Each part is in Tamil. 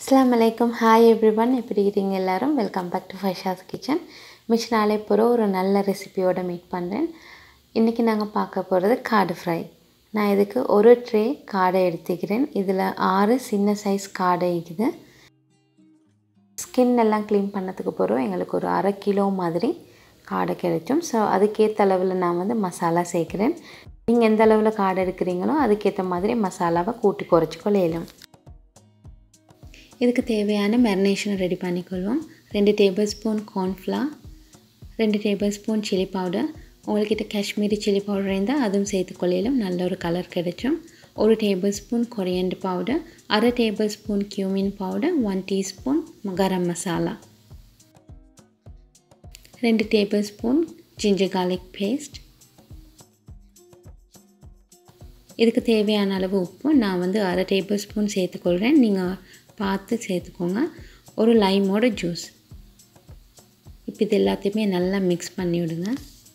அஸ்ஸலாமு அலைக்கும் ஹாய் எவ்ரிவன் எப்படி இருக்கீங்க எல்லாரும் welcome back to Faisha's kitchen மிச்ச நாளை போகிற ஒரு நல்ல ரெசிபியோட மீட் பண்ணுறேன் இன்றைக்கி நாங்கள் பார்க்க போகிறது காடை ஃப்ரை நான் இதுக்கு ஒரு ட்ரே காடை எடுத்துக்கிறேன் இதில் ஆறு சின்ன சைஸ் காடை இருக்குது ஸ்கின் எல்லாம் க்ளீன் பண்ணதுக்கு போகிறோம் எங்களுக்கு ஒரு அரை கிலோ மாதிரி காடை கிடைக்கும் ஸோ அதுக்கேற்ற அளவில் நான் வந்து மசாலா சேர்க்குறேன் நீங்கள் எந்த அளவில் காடை எடுக்கிறீங்களோ அதுக்கேற்ற மாதிரி மசாலாவை கூட்டி குறைச்சி கொள்ளையிலும் இதுக்கு தேவையான மெரினேஷனை ரெடி பண்ணிக்கொள்வோம் ரெண்டு டேபிள் ஸ்பூன் கார்ன்ஃப்ளவர் ரெண்டு டேபிள் ஸ்பூன் சில்லி பவுடர் உங்கள்கிட்ட காஷ்மீரி சில்லி பவுடர் இருந்தால் அதுவும் சேர்த்துக்கொள்ளையிலும் நல்ல ஒரு கலர் கிடைக்கும் ஒரு டேபிள் ஸ்பூன் கொரியண்டர் பவுடர் அரை tablespoon cumin powder one teaspoon garam masala ரெண்டு table tablespoon ginger garlic paste இதுக்கு தேவையான அளவு உப்பு நான் வந்து அரை டேபிள் ஸ்பூன் சேர்த்துக்கொள்கிறேன் நீங்கள் பார்த்து சேர்த்துக்கோங்க ஒரு லைமோட ஜூஸ் இப்போ இது எல்லாத்தையுமே நல்லா மிக்ஸ் பண்ணி விடுங்க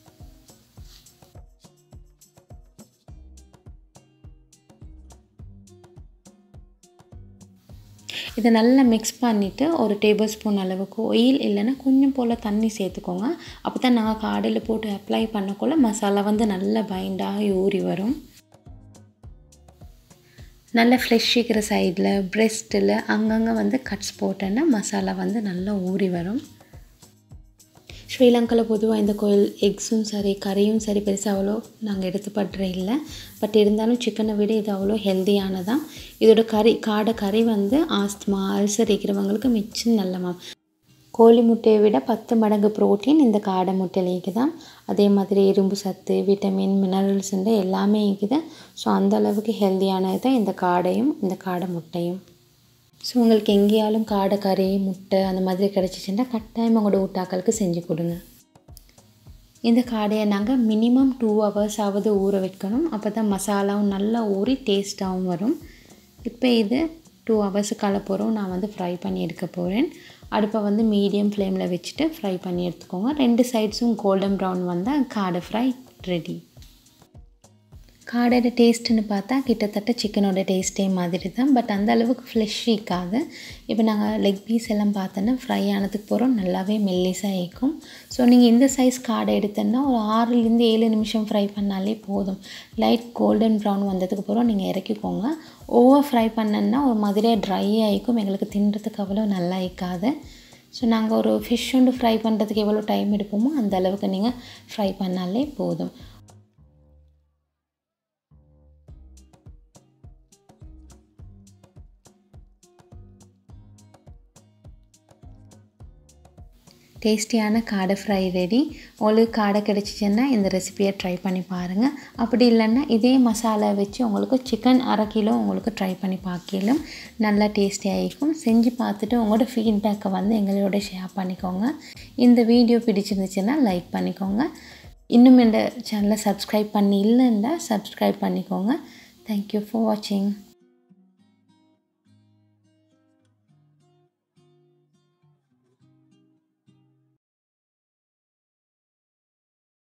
இதை நல்லா மிக்ஸ் பண்ணிவிட்டு ஒரு டேபிள் ஸ்பூன் அளவுக்கு ஒயில் இல்லைன்னா கொஞ்சம் போல் தண்ணி சேர்த்துக்கோங்க அப்போ தான் நாங்கள் காடையில் போட்டு அப்ளை பண்ணக்குள்ள மசாலா வந்து நல்லா பைண்டாகி ஊறி வரும் நல்ல ஃப்ளெஷ் இருக்கிற சைடில் ப்ரெஸ்ட்டில் அங்கங்கே வந்து கட்ஸ் போட்டேன்னா மசாலா வந்து நல்லா ஊறி வரும் ஸ்ரீலங்காவில் பொதுவாக இந்த கோயில் எக்ஸும் சரி கறியும் சரி பெருசாக அவ்வளோ நாங்கள் எடுத்துப்படுற இல்லை பட் இருந்தாலும் சிக்கனை விட இது அவ்வளோ ஹெல்த்தியானதான் இதோட கறி காடை கறி வந்து ஆஸ்துமா அல்சர் இருக்கிறவங்களுக்கு மிச்சம் நல்லமா கோழி முட்டையை விட பத்து மடங்கு ப்ரோட்டீன் இந்த காடை முட்டையிலேக்கு தான் அதே மாதிரி இரும்பு சத்து விட்டமின் மினரல்ஸ் எல்லாமே இருக்குது ஸோ அந்த அளவுக்கு ஹெல்த்தியானது தான் இந்த காடையும் இந்த காடை முட்டையும் ஸோ உங்களுக்கு எங்கேயாலும் காடை கறி முட்டை அந்த மாதிரி கிடச்சிச்சின்னா கட்டாயம் உங்களோட ஊட்டாக்களுக்கு செஞ்சு கொடுங்க இந்த காடையை நாங்கள் மினிமம் டூ ஹவர்ஸ் ஆவது ஊற வைக்கணும் அப்போ தான் மசாலாவும் நல்லா ஊறி டேஸ்ட்டாகவும் வரும் இப்போ இது டூ ஹவர்ஸுக்கால போகிறோம் நான் வந்து ஃப்ரை பண்ணி எடுக்க போகிறேன் அடுப்பை வந்து மீடியம் ஃப்ளேமில் வச்சுட்டு ஃப்ரை பண்ணி எடுத்துக்கோங்க ரெண்டு சைட்ஸும் கோல்டன் ப்ரௌன் வந்தால் காடை ஃப்ரை ரெடி காடையோட டேஸ்ட்டுன்னு பார்த்தா கிட்டத்தட்ட சிக்கனோட டேஸ்ட்டே மாதிரி தான் பட் அந்த அளவுக்கு ஃப்ளெஷ் இருக்காது இப்போ நாங்கள் லெக் பீஸ் எல்லாம் பார்த்தோன்னா ஃப்ரை ஆனதுக்கு போகிறோம் நல்லாவே மெல்லிஸாக இருக்கும் ஸோ நீங்கள் இந்த சைஸ் காடை எடுத்தோன்னா ஒரு ஆறுலேருந்து ஏழு நிமிஷம் ஃப்ரை பண்ணாலே போதும் லைட் கோல்டன் ப்ரௌன் வந்ததுக்கு அப்புறம் நீங்கள் இறக்கிக்கோங்க ஓவர் ஃப்ரை பண்ணோன்னா ஒரு மாதிரியாக ட்ரை ஆகிக்கும் எங்களுக்கு தின்றதுக்கு அவ்வளோ நல்லா இருக்காது ஸோ நாங்கள் ஒரு ஃபிஷ் ஒன்று ஃப்ரை பண்ணுறதுக்கு எவ்வளோ டைம் எடுப்போமோ அந்த அளவுக்கு நீங்கள் ஃப்ரை பண்ணாலே போதும் டேஸ்டியான காடை ஃப்ரை ரெடி உங்களுக்கு காடை கிடச்சிச்சின்னா இந்த ரெசிபியை ட்ரை பண்ணி பாருங்கள் அப்படி இல்லைன்னா இதே மசாலா வச்சு உங்களுக்கு சிக்கன் அரை கிலோ உங்களுக்கு ட்ரை பண்ணி பார்க்கலாம் நல்லா டேஸ்டியாக இருக்கும் செஞ்சு பார்த்துட்டு உங்களோட ஃபீட்பேக்கை வந்து எங்களோட ஷேர் பண்ணிக்கோங்க இந்த வீடியோ பிடிச்சிருந்துச்சுன்னா லைக் பண்ணிக்கோங்க இன்னும் இந்த சேனலை சப்ஸ்கிரைப் பண்ணி இல்லைன்னா சப்ஸ்கிரைப் பண்ணிக்கோங்க தேங்க்யூ ஃபார் வாட்சிங்